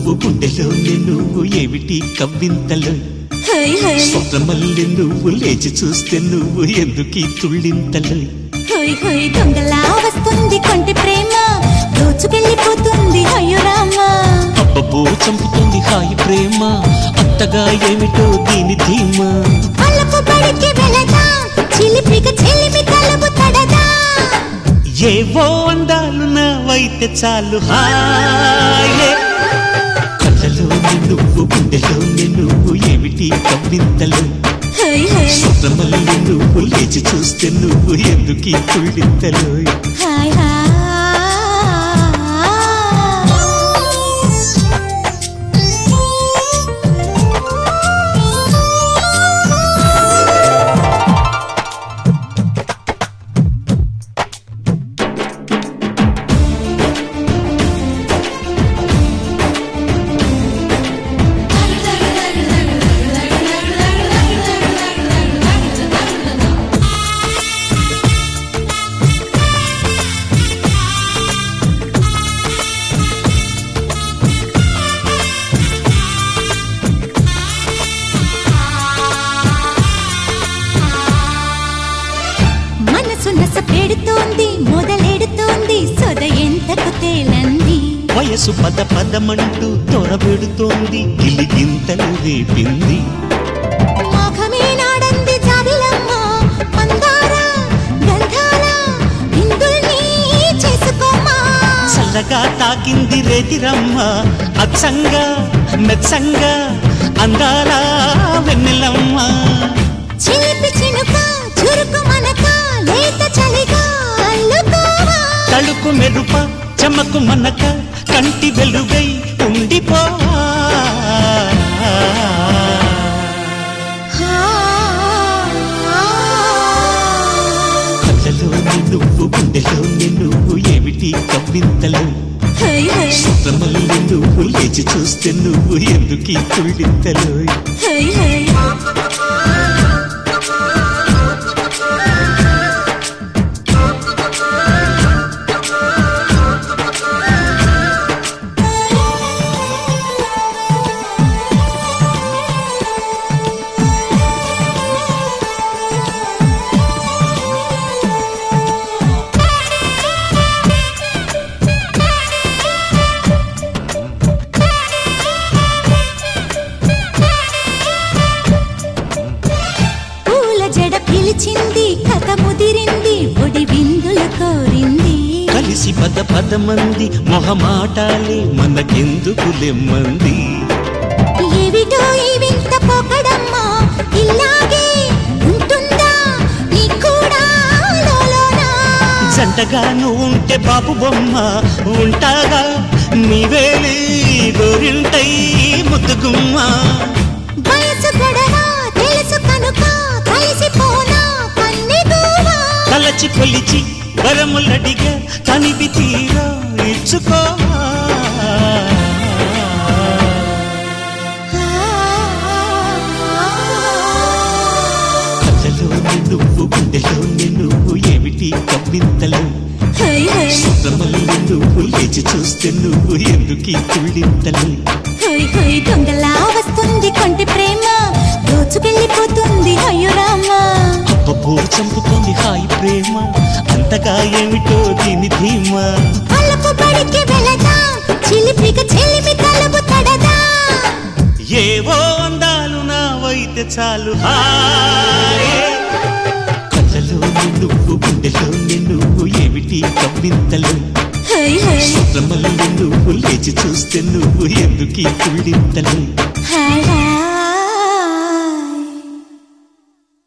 నువ్వు గుండెలో నువ్వు ఏమిటి కవ్వింతలు హై హై స్వప్నమల్లి నువ్వు లేచి చూస్తే నువ్వు ఎందుకీ తుళ్ళింతలు హై హై దొంగలా వస్తుంది కొంటి ప్రేమ దోచుకెళ్ళిపోతుంది అయ్యో రామా అబ్బబ్బో చంపుతుంది హాయి ప్రేమ అంతగా ఏమిటో దీని ధీమా అల్లపు బడికి వెళదా చిలిపిగా చెలిమి తలపు తడదా ఏవో అందాలు నావైతే చాలు హాయే కళ్ళలో నువ్వు గుండెలో నువ్వు ఏమిటి కవ్వింతలు హై హై స్వప్నమల్లి నువ్వు లేచి చూస్తే నువ్వు ఎందుకీ తుళ్ళింతలు హాయ్ హాయ్ మనసు నస పెడుతోంది మొదలెడుతోంది సొద ఎంతకు తేలంది వయసు పద పదమంటూ తొరబెడుతోంది గిలిగింతలు రేపింది మోఖమే నాడంది జాబిలమ్మ మందార గంధాల విందుల్ని చేసుకోమా చల్లగా తాకింది రేతిరమ్మ అచ్చంగా మెచ్చంగా అందాల వెన్నెలమ్మ చిలిపి చినుక చురుకు మనక లేత చలిగా అల్లుకోవా తళుకు మెరుప చెమకు మనక కంటి వెలుగై ఉండిపోవా కళ్ళలో నువ్వు గుండెలో నువ్వు ఏమిటి కవ్వింతలు హై హై స్వప్నమల్లి నువ్వు లేచి చూస్తే నువ్వు ఎందుకీ తుళ్ళింతలు హై హై పూల జడ పిలిచింది కథ ముదిరింది ఒడి విందులు కోరింది కలిసి పద పదమంది మొహమాటాలే మనకెందుకు లెమ్మంది ఏవిటో ఈ వింత పోకడమ్మా ఇలాగే ఉంటుందా నీ కూడా లోలోనా జంటగా నువ్వు ఉంటే బాబు బొమ్మ ఉంటాగా నీవేలి గోరింటై ముద్దుగుమ్మ వయసు గొడవ తెలుసు కనుక కలిసిపోనా కన్నెగోవా తలచి కొలిచి వరములడిగా తనివి తీరా ఇచ్చుకోవా కళ్ళలో నువ్వు గుండెలో నువ్వు ఏమిటి కవ్వింతలు హై హై స్వప్నమల్లి నువ్వు లేచి చూస్తే నువ్వు ఎందుకీ తుళ్ళింతలు హై హై దొంగలా వస్తుంది కొంటి ప్రేమ దోచుకెళ్ళిపోతుంది అయ్యో రామా అబ్బబ్బో చంపుతుంది హాయి ప్రేమ అంతగా ఏమిటో దీని ధీమా అల్లపు బడికి వెళదా చిలిపిగా చెలిమి తలపు తడదా ఏవో అందాలు నావైతే చాలు హాయే కళ్ళలో నువ్వు గుండెలో నువ్వు ఏమిటి కవ్వింతలు హై హై స్వప్నమల్లి నువ్వు లేచి చూస్తే నువ్వు ఎందుకీ తుళ్ళింతలు హాయ్ హాయ్